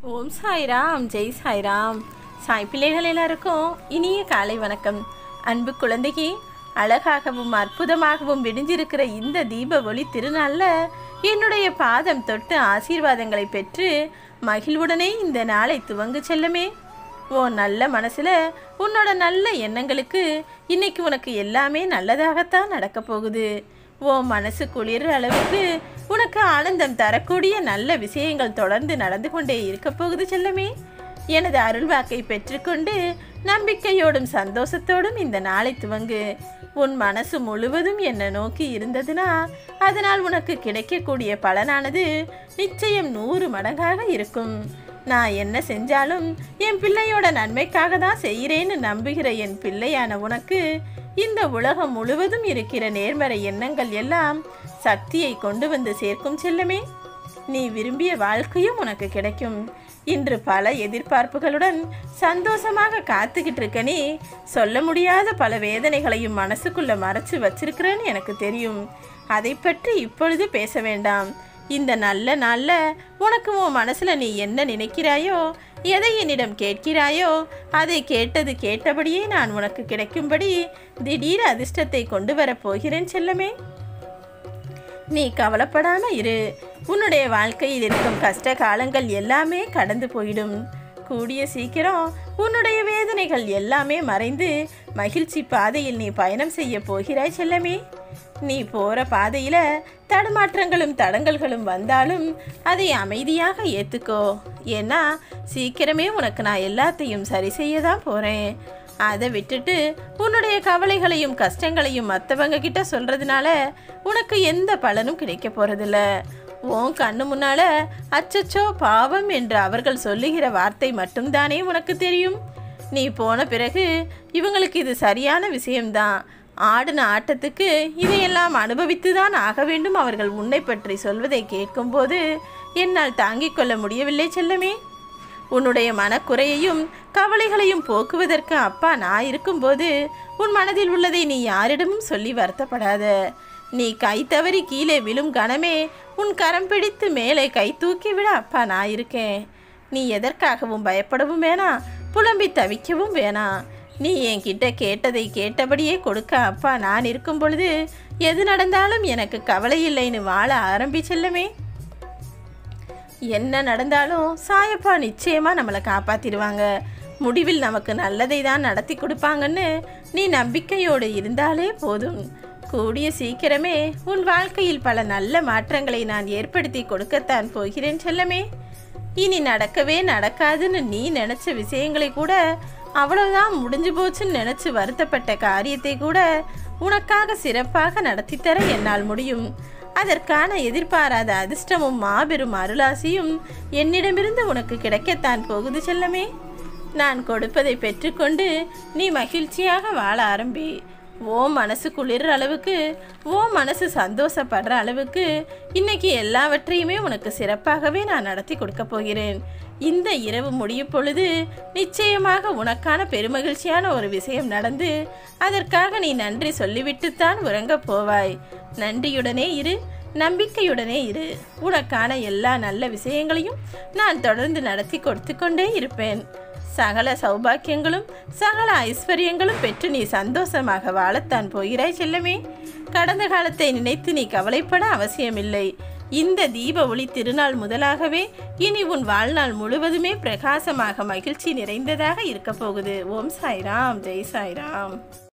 ஓம் சாய்ராம் ஜெய் சாய்ராம் சாய் பிள்ளைகள் எல்லாருக்கும் இனிய காலை வணக்கம் அன்பு குழந்தைக்கு அழகாகவும் அற்புதமாகவும் விடிஞ்சிருக்கிற இந்த தீப ஒளி திருநாளில் என்னுடைய பாதம் தொட்டு ஆசீர்வாதங்களை பெற்று மகிழ்வுடனே இந்த நாளை துவங்கு செல்லமே ஓ நல்ல மனசுல உன்னோட நல்ல எண்ணங்களுக்கு இன்னைக்கு உனக்கு எல்லாமே நல்லதாகத்தான் நடக்க போகுது ஓ மனசு குளிர் அளவுக்கு உனக்கு ஆனந்தம் தரக்கூடிய நல்ல விஷயங்கள் தொடர்ந்து நடந்து கொண்டே இருக்க போகுது செல்லமே எனது அருள்வாக்கை பெற்றுக்கொண்டு நம்பிக்கையோடும் சந்தோஷத்தோடும் இந்த நாளை துவங்கு உன் மனசு முழுவதும் என்னை நோக்கி இருந்ததுனா அதனால் உனக்கு கிடைக்கக்கூடிய பலனானது நிச்சயம் நூறு மடங்காக இருக்கும் நான் என்ன செஞ்சாலும் என் பிள்ளையோட நன்மைக்காக தான் செய்கிறேன்னு நம்புகிற என் பிள்ளையான உனக்கு இந்த உலகம் முழுவதும் இருக்கிற நேர்மறை எண்ணங்கள் எல்லாம் சக்தியை கொண்டு வந்து சேர்க்கும் செல்லமே நீ விரும்பிய வாழ்க்கையும் உனக்கு கிடைக்கும் இன்று பல எதிர்பார்ப்புகளுடன் சந்தோஷமாக காத்துக்கிட்டு இருக்க நீ சொல்ல முடியாத பல வேதனைகளையும் மனசுக்குள்ள மறைச்சு வச்சிருக்கிறேன்னு எனக்கு தெரியும் அதை பற்றி இப்பொழுது பேச வேண்டாம் இந்த நல்ல நாளில் உனக்கு உன் மனசில் நீ என்ன நினைக்கிறாயோ எதை என்னிடம் கேட்கிறாயோ அதை கேட்டது கேட்டபடியே நான் உனக்கு கிடைக்கும்படி திடீர் அதிர்ஷ்டத்தை கொண்டு வரப் போகிறேன் செல்லமே நீ கவலைப்படாம இரு உன்னுடைய வாழ்க்கையில் இருக்கும் கஷ்ட காலங்கள் எல்லாமே கடந்து போயிடும் கூடிய சீக்கிரம் உன்னுடைய வேதனைகள் எல்லாமே மறைந்து மகிழ்ச்சி பாதையில் நீ பயணம் செய்ய போகிறாய் செல்லமே நீ போற பாதையில தடுமாற்றங்களும் தடங்கல்களும் வந்தாலும் அதை அமைதியாக ஏத்துக்கோ ஏன்னா சீக்கிரமே உனக்கு நான் எல்லாத்தையும் சரி செய்ய தான் போறேன் அதை விட்டுட்டு உன்னுடைய கவலைகளையும் கஷ்டங்களையும் மற்றவங்க கிட்ட சொல்றதுனால உனக்கு எந்த பலனும் கிடைக்க போறதில்ல உன் கண்ணு முன்னால அச்சச்சோ பாவம் என்று அவர்கள் சொல்லுகிற வார்த்தை மட்டும்தானே உனக்கு தெரியும் நீ போன பிறகு இவங்களுக்கு இது சரியான விஷயம்தான் ஆடின ஆட்டத்துக்கு இதையெல்லாம் அனுபவித்து தான் ஆக வேண்டும் அவர்கள் உன்னை பற்றி சொல்வதை கேட்கும்போது என்னால் தாங்கிக் கொள்ள முடியவில்லை செல்லமே உன்னுடைய மனக்குறையையும் கவலைகளையும் போக்குவதற்கு அப்பா நான் இருக்கும்போது உன் மனதில் உள்ளதை நீ யாரிடமும் சொல்லி வருத்தப்படாத நீ கை தவறி கீழே விழும் கணமே உன் கரம் பிடித்து மேலே கை தூக்கி விட அப்பா நான் இருக்கேன் நீ எதற்காகவும் பயப்படவும் வேணாம் புலம்பி தவிக்கவும் வேணாம் நீ என்கிட்ட கேட்டதை கேட்டபடியே கொடுக்க அப்பா நான் இருக்கும் பொழுது எது நடந்தாலும் எனக்கு கவலை இல்லைன்னு வாழ ஆரம்பி செல்லமே என்ன நடந்தாலும் சாயப்பா நிச்சயமா நம்மளை காப்பாத்திடுவாங்க முடிவில் நமக்கு நல்லதை தான் நடத்தி கொடுப்பாங்கன்னு நீ நம்பிக்கையோடு இருந்தாலே போதும் கூடிய சீக்கிரமே உன் வாழ்க்கையில் பல நல்ல மாற்றங்களை நான் ஏற்படுத்தி கொடுக்கத்தான் போகிறேன் செல்லமே இனி நடக்கவே நடக்காதுன்னு நீ நினைச்ச விஷயங்களை கூட அவ்வளவுதான் முடிஞ்சு போச்சுன்னு நினைச்சு வருத்தப்பட்ட காரியத்தை கூட உனக்காக சிறப்பாக நடத்தி தர என்னால் முடியும் அதற்கான எதிர்பாராத அதிர்ஷ்டமும் மாபெரும் அருளாசியும் என்னிடமிருந்து உனக்கு கிடைக்கத்தான் போகுது செல்லமே நான் கொடுப்பதை பெற்றுக்கொண்டு நீ மகிழ்ச்சியாக வாழ ஆரம்பி ஓ மனசு குளிர்ற அளவுக்கு ஓ மனசு சந்தோஷப்படுற அளவுக்கு இன்னைக்கு எல்லாவற்றையுமே உனக்கு சிறப்பாகவே நான் நடத்தி கொடுக்க போகிறேன் இந்த இரவு முடியும் பொழுது நிச்சயமாக உனக்கான பெருமகிழ்ச்சியான ஒரு விஷயம் நடந்து அதற்காக நீ நன்றி சொல்லிவிட்டுத்தான் உறங்கப் போவாய் நன்றியுடனே இரு நம்பிக்கையுடனே இரு உனக்கான எல்லா நல்ல விஷயங்களையும் நான் தொடர்ந்து நடத்தி கொடுத்து கொண்டே இருப்பேன் சகல சௌபாக்கியங்களும் சகல ஐஸ்வர்யங்களும் பெற்று நீ சந்தோஷமாக வாழத்தான் போகிறாய் செல்லமே கடந்த காலத்தை நினைத்து நீ கவலைப்பட அவசியமில்லை இந்த தீப ஒளி திருநாள் முதலாகவே இனி உன் வாழ்நாள் முழுவதுமே பிரகாசமாக மகிழ்ச்சி நிறைந்ததாக இருக்க போகுது ஓம் சாய்ராம் ஜெய் சாய்ராம்